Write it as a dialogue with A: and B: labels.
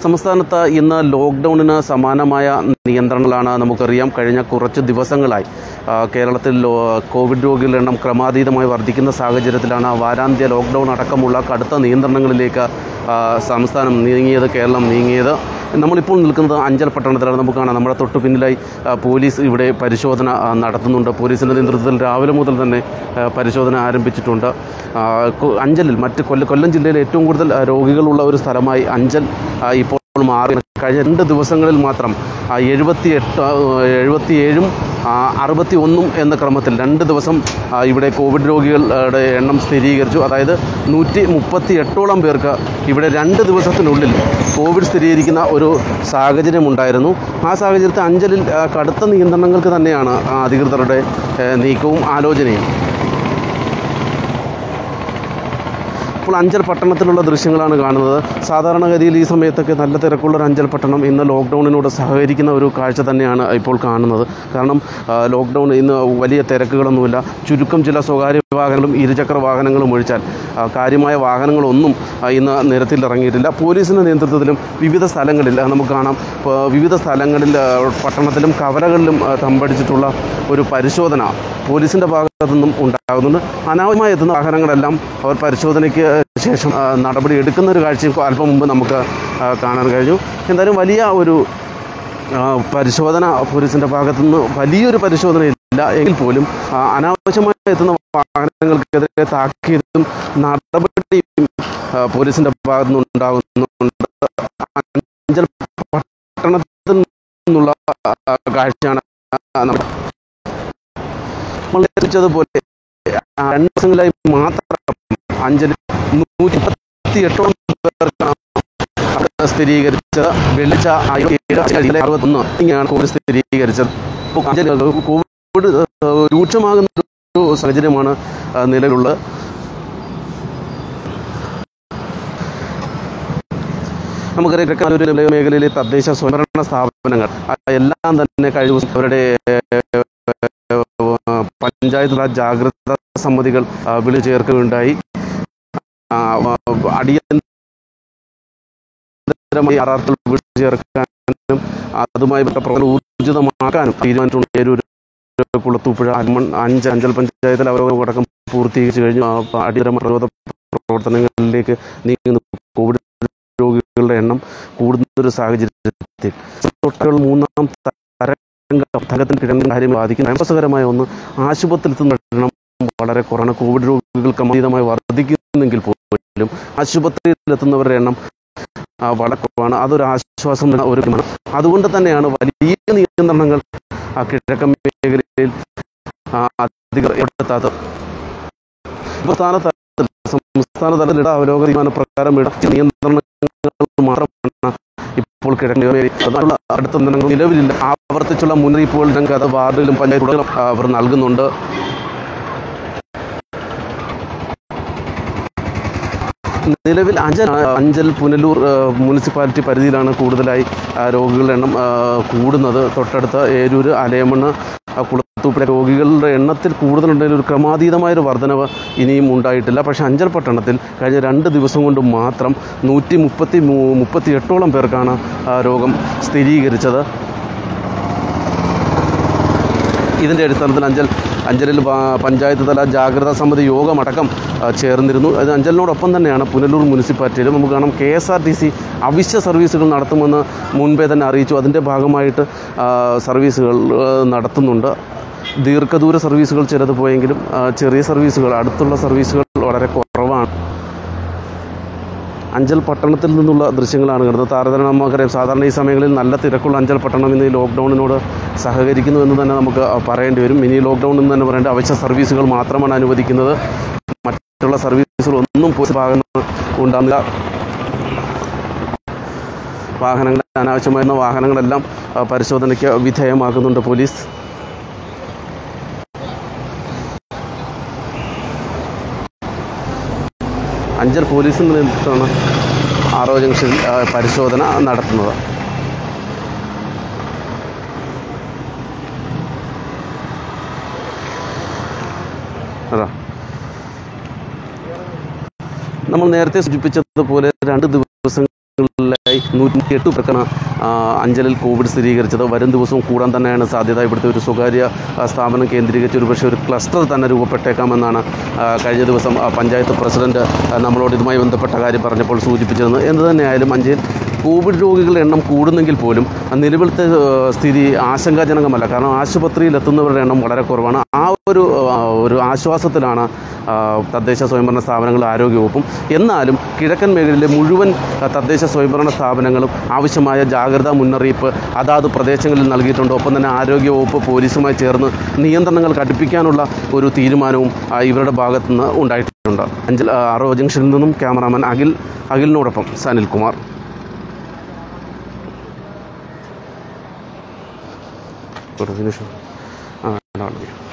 A: സംസ്ഥാനത്ത് ഇന്ന് ലോക്ക്ഡൗണിന് സമാനമായ നിയന്ത്രണങ്ങളാണ് നമുക്കറിയാം കഴിഞ്ഞ കുറച്ച് ദിവസങ്ങളായി ആ, കേരളത്തിൽ ലോ- കോവിഡ് രോഗികളുടെ എണ്ണം ക്രമാതീതമായി വർദ്ധിക്കുന്ന സാഹചര്യത്തിലാണ് വാരാന്ത്യ ലോക്ക്ഡൗൺ അടക്കമുള്ള കടുത്ത നിയന്ത്രണങ്ങളിലേക്ക് ആ, സംസ്ഥാനം നീങ്ങിയത് കേരളം നീങ്ങിയത് നമ്മളിപ്പോൾ നിൽക്കുന്നത് അഞ്ചൽ പട്ടണത്തിലാണ് നമുക്ക് കാണാം നമ്മുടെ തൊട്ടു പിന്നിലായി ആ, പോലീസ് ഇവിടെ പരിശോധന ആ, നടത്തുന്നുണ്ട് പോലീസിൻ്റെ നേതൃത്വത്തിൽ രാവിലെ മുതൽ തന്നെ ആ, പരിശോധന ആരംഭിച്ചിട്ടുണ്ട് ആ, കൊ- അഞ്ചലിൽ മറ്റ് കൊല്ലം കൊല്ലം ജില്ലയിൽ ഏറ്റവും കൂടുതൽ ആ, രോഗികളുള്ള ഒരു സ്ഥലമായി അഞ്ചൽ ആ, ഇപ്പോൾ മാറി കഴിഞ്ഞ രണ്ട് ദിവസങ്ങളിൽ മാത്രം എഴുപത്തി എട്ട് എഴുപത്തിയേഴും അറുപത്തി ഒന്നും എന്ന ക്രമത്തിൽ രണ്ട് ദിവസം ആ, ഇവിടെ കോവിഡ് രോഗികളുടെ എണ്ണം സ്ഥിരീകരിച്ചു അതായത് നൂറ്റി മുപ്പത്തി എട്ടോളം പേർക്ക് ഇവിടെ രണ്ട് ദിവസത്തിനുള്ളിൽ കോവിഡ് സ്ഥിരീകരിക്കുന്ന ഒരു സാഹചര്യമുണ്ടായിരുന്നു ആ സാഹചര്യത്തിൽ അഞ്ചലിൽ ആ, കടുത്ത നിയന്ത്രണങ്ങൾക്ക് തന്നെയാണ് ആ, അധികൃതരുടെ ഏ, നീക്കവും ആലോചനയും ഇപ്പോൾ അഞ്ചൽ പട്ടണത്തിലുള്ള ദൃശ്യങ്ങളാണ് കാണുന്നത് സാധാരണഗതിയിൽ ഈ സമയത്തൊക്കെ നല്ല തിരക്കുള്ള ഒരു അഞ്ചൽ പട്ടണം ഇന്ന് ലോക്ക്ഡൗണിനോട് സഹകരിക്കുന്ന ഒരു കാഴ്ച തന്നെയാണ് ഇപ്പോൾ കാണുന്നത് കാരണം ആ, ലോക്ക്ഡൗൺ ഇന്ന് വലിയ തിരക്കുകളൊന്നുമില്ല ചുരുക്കം ചില സ്വകാര്യ വാഹനങ്ങളും ഇരുചക്ര വാഹനങ്ങളും ഒഴിച്ചാൽ ആ, കാര്യമായ വാഹനങ്ങളൊന്നും ആ, ഇന്ന് നിരത്തിൽ ഇറങ്ങിയിട്ടില്ല പോലീസിൻ്റെ നേതൃത്വത്തിലും വിവിധ സ്ഥലങ്ങളിൽ ആ, നമുക്ക് കാണാം ഇപ്പോൾ വിവിധ സ്ഥലങ്ങളിൽ ആ, പട്ടണത്തിലും കവലകളിലും ആ, തമ്പടിച്ചിട്ടുള്ള ഒരു പരിശോധന പോലീസിൻ്റെ ഭാഗത്തു നിന്നും ഉണ്ടാകുന്നുണ്ട് അനാവശ്യമായി എത്തുന്ന വാഹനങ്ങളെല്ലാം അവർ പരിശോധനയ്ക്ക് ശേഷം ആ, നടപടി എടുക്കുന്ന ഒരു കാഴ്ചയും അല്പം മുമ്പ് നമുക്ക് ആ, കാണാൻ കഴിഞ്ഞു എന്തായാലും വലിയ ഒരു ആ, പരിശോധന പോലീസിൻ്റെ ഭാഗത്തു നിന്ന് വലിയൊരു പരിശോധനയില്ല എങ്കിൽ പോലും ആ, അനാവശ്യമായി എത്തുന്ന വാഹനങ്ങൾക്കെതിരെ താക്കീതും നടപടിയും ആ, പോലീസിൻ്റെ ഭാഗത്തു നിന്ന് ഉണ്ടാകുന്നുണ്ട് അഞ്ചൽ പട്ടണത്തിൽ നിന്നുള്ള ആ, കാഴ്ചയാണ് നമ്മൾ നമ്മൾ ലഭിച്ചതുപോലെ രണ്ട് ദിവസങ്ങളിലായി മാത്രം അഞ്ചൽ നൂറ്റി മുപ്പത്തി എട്ടോളം പേർക്കാണ് അവിടെ സ്ഥിരീകരിച്ചത് വെള്ളിച്ച ഏഴ് അറുപത്തൊന്ന് ഇങ്ങനെയാണ് കോവിഡ് സ്ഥിരീകരിച്ചത് അപ്പോൾ അഞ്ചൽ കോവിഡ് ഏഹ്, രൂക്ഷമാകുന്ന ഒരു സാഹചര്യമാണ് ആ, നിലവിലുള്ളത് നമുക്കറിയാം ഇടക്കാലൊരു മേഖലയിലെ തദ്ദേശ സ്വയംഭരണ സ്ഥാപനങ്ങൾ ആ, എല്ലാം തന്നെ കഴിവ് അവരുടെ ഏഹ്, പഞ്ചായത്ത് രാജ് ജാഗ്രതാ സമിതികൾ ആ, വിളി ചേർക്കുകയുണ്ടായി ആ, വ- അടിയന്തരമായി ആറാർത്തിൽ വിളി ചേർക്കാനും അതുമായി ബന്ധപ്പെട്ട പ്രവർത്തനം ഊർജിതമാക്കാനും തീരുമാനിച്ചിട്ടുണ്ട് ഏരൂർ കുളത്തൂപ്പുഴ അൽമൺ അഞ്ച് അഞ്ചൽ പഞ്ചായത്തിൽ അവർ അടക്കം പൂർത്തീകരിച്ചു കഴിഞ്ഞു ആ, പ- അടിയന്തരമായ പ്രതിരോധ പ്രവർത്തനങ്ങളിലേക്ക് നീങ്ങുന്നു കോവിഡ് രോഗികളുടെ എണ്ണം കൂടുന്ന ഒരു സാഹചര്യത്തിൽ തൊട്ടുള്ള മൂന്നാം തരംഗം തരംഗത്തിന് കിടന്ന കാര്യങ്ങൾ ബാധിക്കുന്ന അയമ്പസകരമായ ഒന്ന് ആശുപത്രിയിൽ എണ്ണം വളരെ കുറഞ്ഞ കോവിഡ് രോഗികൾക്ക് അമിതമായി വർദ്ധിക്കുന്നെങ്കിൽ പോലും ആശുപത്രിയിലെത്തുന്നവരുടെ എണ്ണം ആ, വളരെ കുറവാണ് അതൊരു ആശ്വാസം നൽകുന്ന ഒരു കാര്യമാണ്. അതുകൊണ്ട് തന്നെയാണ് വലിയ നിയന്ത്രണങ്ങൾ ആ കിഴക്കൻ മേഖലയിൽ ആ, അധികൃതർ ഏർപ്പെടുത്താത്തത് സംസ്ഥാന തലത്തിൽ സംസ്ഥാന തലത്തിൽ ഇട അവലോകന തീരുമാന പ്രകാരം ഇട നിയന്ത്രണങ്ങൾ മാത്രമാണ് ഇപ്പോൾ കിഴക്കൻ മേഖലയിൽ അതിനുള്ള അടുത്ത നിയന്ത്രണങ്ങൾ നിലവിലില്ല ആവർത്തിച്ചുള്ള മുന്നറിയിപ്പുകൾ രംഗത്ത് അത് വാർഡിലും പഞ്ചായത്തുകളിലും ആ, അവർ നൽകുന്നുണ്ട് നിലവിൽ അഞ്ചൽ അഞ്ചൽ പുനലൂർ ആ, മുനിസിപ്പാലിറ്റി പരിധിയിലാണ് കൂടുതലായി ആ, പരോഗികളുടെ എണ്ണം ആ, കൂടുന്നത് തൊട്ടടുത്ത ഏരൂർ അലയമണ്ണ് ആ, കുളത്തൂപ്പിലെ രോഗികളുടെ എണ്ണത്തിൽ കൂടുതലുണ്ടെങ്കിൽ ഒരു ക്രമാതീതമായൊരു വർധനവ് ഇനിയും ഉണ്ടായിട്ടില്ല പക്ഷേ അഞ്ചൽ പട്ടണത്തിൽ കഴിഞ്ഞ രണ്ട് ദിവസം കൊണ്ട് മാത്രം നൂറ്റി മുപ്പത്തി മൂ മുപ്പത്തി എട്ടോളം പേർക്കാണ് ആ, രോഗം സ്ഥിരീകരിച്ചത് ഇതിൻ്റെ അടിസ്ഥാനത്തിൽ അഞ്ചൽ അഞ്ചലിൽ പ- പഞ്ചായത്ത് തല ജാഗ്രതാ സമിതി യോഗമടക്കം ആ, ചേർന്നിരുന്നു അത് അഞ്ചലിനോടൊപ്പം തന്നെയാണ് പുനലൂർ മുനിസിപ്പാലിറ്റിയിലും നമുക്ക് കാണാം K S R T C അവശ്യ സർവീസുകൾ നടത്തുമെന്ന് മുൻപേ തന്നെ അറിയിച്ചു അതിൻ്റെ ഭാഗമായിട്ട് ആ, സർവീസുകൾ ആ, നടത്തുന്നുണ്ട് ദീർഘദൂര സർവീസുകൾ ചിലത് പോയെങ്കിലും ആ, ചെറിയ സർവീസുകൾ അടുത്തുള്ള സർവീസുകൾ വളരെ കുറവാണ് അഞ്ചൽ പട്ടണത്തിൽ നിന്നുള്ള ദൃശ്യങ്ങളാണ് കിടന്നത് താരതമ്യം നമുക്കറിയാം സാധാരണ ഈ സമയങ്ങളിൽ നല്ല തിരക്കുള്ള അഞ്ചൽ പട്ടണം ഇന്ന് ഈ ലോക്ക്ഡൗണിനോട് സഹകരിക്കുന്നു എന്ന് തന്നെ നമുക്ക് പറയേണ്ടി വരും ഇനി ലോക്ക്ഡൗൺ എന്ന് തന്നെ പറയേണ്ട അവശ്യ സർവീസുകൾ മാത്രമാണ് അനുവദിക്കുന്നത് മറ്റുള്ള സർവീസുകൾ ഒന്നും പോലീസ് ഭാഗത്ത് ഉണ്ടാകുന്നില്ല വാഹനങ്ങൾ അനാവശ്യമായിരുന്ന വാഹനങ്ങളെല്ലാം ആ, പരിശോധനയ്ക്ക് വിധേയമാക്കുന്നുണ്ട് പോലീസ് അഞ്ചൽ പോലീസിൻ്റെ നേതൃത്വമാണ് ആറോ ജംഗ്ഷനിൽ ആ, പരിശോധന നടത്തുന്നത് അതാ നമ്മൾ നേരത്തെ സൂചിപ്പിച്ചതുപോലെ രണ്ട് ദിവസം ദിവസങ്ങളിലായി നൂറ്റി എട്ട് പേർക്കാണ് ആ, അഞ്ചലിൽ കോവിഡ് സ്ഥിരീകരിച്ചത് വരും ദിവസവും കൂടാൻ തന്നെയാണ് സാധ്യത ഇവിടുത്തെ ഒരു സ്വകാര്യ ആ, സ്ഥാപനം കേന്ദ്രീകരിച്ച് ഒരു പക്ഷേ ഒരു ക്ലസ്റ്റർ തന്നെ രൂപപ്പെട്ടേക്കാമെന്നാണ് ആ, കഴിഞ്ഞ ദിവസം ആ, പഞ്ചായത്ത് പ്രസിഡന്റ് ആ, നമ്മളോട് ഇതുമായി ബന്ധപ്പെട്ട കാര്യം പറഞ്ഞപ്പോൾ സൂചിപ്പിച്ചിരുന്നത് എന്ത് തന്നെയായാലും അഞ്ചൽ കോവിഡ് രോഗികളുടെ എണ്ണം കൂടുന്നെങ്കിൽ പോലും നിലവിലത്തെ ആ, സ്ഥിതി ആശങ്കാജനകമല്ല കാരണം ആശുപത്രിയിൽ എത്തുന്നവരുടെ എണ്ണം വളരെ കുറവാണ് ആ ഒരു ആ, ഒരു ആശ്വാസത്തിലാണ് ആ, തദ്ദേശ സ്വയംഭരണ സ്ഥാപനങ്ങൾ ആരോഗ്യവകുപ്പും എന്നാലും കിഴക്കൻ മേഖലയിലെ മുഴുവൻ ആ, തദ്ദേശ സ്വയംഭരണ സ്ഥാപനങ്ങളും ആവശ്യമായ ജാഗ്രതാ മുന്നറിയിപ്പ് അതാത് പ്രദേശങ്ങളിൽ നൽകിയിട്ടുണ്ട് ഒപ്പം തന്നെ ആരോഗ്യവകുപ്പ് പോലീസുമായി ചേർന്ന് നിയന്ത്രണങ്ങൾ കടുപ്പിക്കാനുള്ള ഒരു തീരുമാനവും ആ, ഇവരുടെ ഭാഗത്തു നിന്ന് ഉണ്ടായിട്ടുണ്ട് അഞ്ചൽ ആ, ആറോ ജംഗ്ഷനിൽ നിന്നും ക്യാമറാമാൻ അഖിൽ അഖിലിനോടൊപ്പം സനിൽകുമാർ ഫിനിഷ് ആ ഇതാണ്.